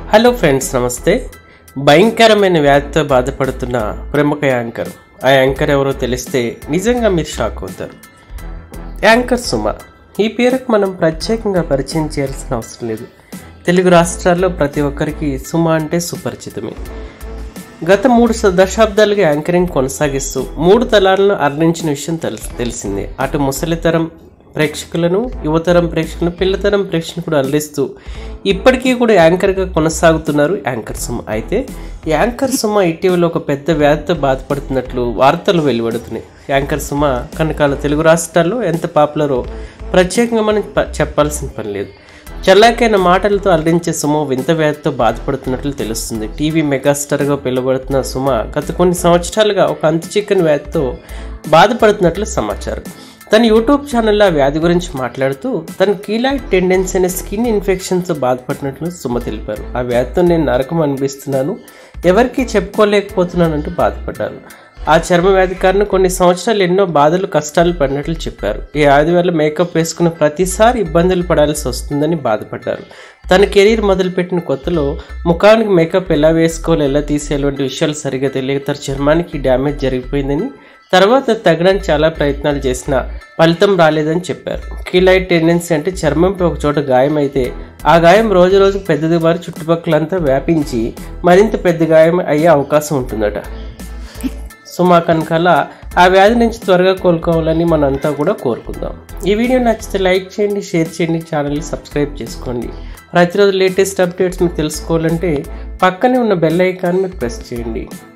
hello friends నమస్తే భయంకరమైన వ్యాధితో బాధపడుతున్న ప్రముఖ యాంకర్ ఆ యాంకర్ ఎవరో తెలిస్తే నిజంగా మీరు షాక్ అవుతారు యాంకర్ సుమ ఈ పేరుకు మనం ప్రత్యేకంగా పరిచయం చేయాల్సిన అవసరం లేదు తెలుగు రాష్ట్రాల్లో ప్రతి ఒక్కరికి సుమ అంటే సుపరిచితమే గత మూడు స- దశాబ్దాలుగా యాంకరింగ్ కొనసాగిస్తూ మూడు తలాలను అర్ణించిన విషయం తెలుసు తెలిసిందే అటు ముసలితరం ప్రేక్షకులను యువతరం ప్రేక్షకులను పిల్లతరం ప్రేక్షకులు అల్లిస్తూ ఇప్పటికీ కూడా యాంకర్గా కొనసాగుతున్నారు యాంకర్ సుమ అయితే యాంకర్ సుమ ఇటీవల ఒక పెద్ద వ్యాధితో బాధపడుతున్నట్లు వార్తలు వెలువడుతున్నాయి యాంకర్ సుమ కనకాల తెలుగు రాష్ట్రాల్లో ఎంత పాపులరో ప్రత్యేకంగా మనం ప- చెప్పాల్సిన పని లేదు చల్లాకైన మాటలతో అలరించే సుమ వింత వ్యాధితో బాధపడుతున్నట్లు తెలుస్తుంది టీవీ మెగాస్టార్గా పిలువబడుతున్న సుమ గత కొన్ని సంవత్సరాలుగా ఒక అంతు చిక్కని వ్యాధితో బాధపడుతున్నట్లు సమాచారం తన యూట్యూబ్ ఛానల్లో ఆ వ్యాధి గురించి మాట్లాడుతూ తన కీలాయిడ్ టెండెన్సీ అనే స్కిన్ ఇన్ఫెక్షన్తో బాధపడినట్లు సుమ తెలిపారు ఆ వ్యాధితో నేను నరకం అనిపిస్తున్నాను ఎవరికీ చెప్పుకోలేకపోతున్నానంటూ బాధపడ్డారు ఆ చర్మ వ్యాధి కారణం కొన్ని సంవత్సరాలు ఎన్నో బాధలు కష్టాలు పడినట్లు చెప్పారు ఈ వ్యాధి వల్ల మేకప్ వేసుకున్న ప్రతిసారి ఇబ్బందులు పడాల్సి వస్తుందని బాధపడ్డారు తన కెరీర్ మొదలుపెట్టిన కొత్తలో ముఖానికి మేకప్ ఎలా వేసుకోవాలి ఎలా తీసేయాలి వంటి విషయాలు సరిగా తెలియక తన చర్మానికి డ్యామేజ్ జరిగిపోయిందని తర్వాత తగ్గడానికి చాలా ప్రయత్నాలు చేసినా ఫలితం రాలేదని చెప్పారు కీలైట్ టెండెన్సీ అంటే చర్మంపై ఒక చోట గాయం అయితే ఆ గాయం రోజు రోజు పెద్దది మారి చుట్టుపక్కలంతా వ్యాపించి మరింత పెద్ద గాయం అయ్యే అవకాశం ఉంటుందట సుమా కనకాల ఆ వ్యాధి నుంచి త్వరగా కోలుకోవాలని మనంతా కూడా కోరుకుందాం ఈ వీడియో నచ్చితే లైక్ చేయండి షేర్ చేయండి ఛానల్ని సబ్స్క్రైబ్ చేసుకోండి ప్రతిరోజు లేటెస్ట్ అప్డేట్స్ మీకు తెలుసుకోవాలంటే పక్కనే ఉన్న బెల్ ఐకాన్ మీరు ప్రెస్ చేయండి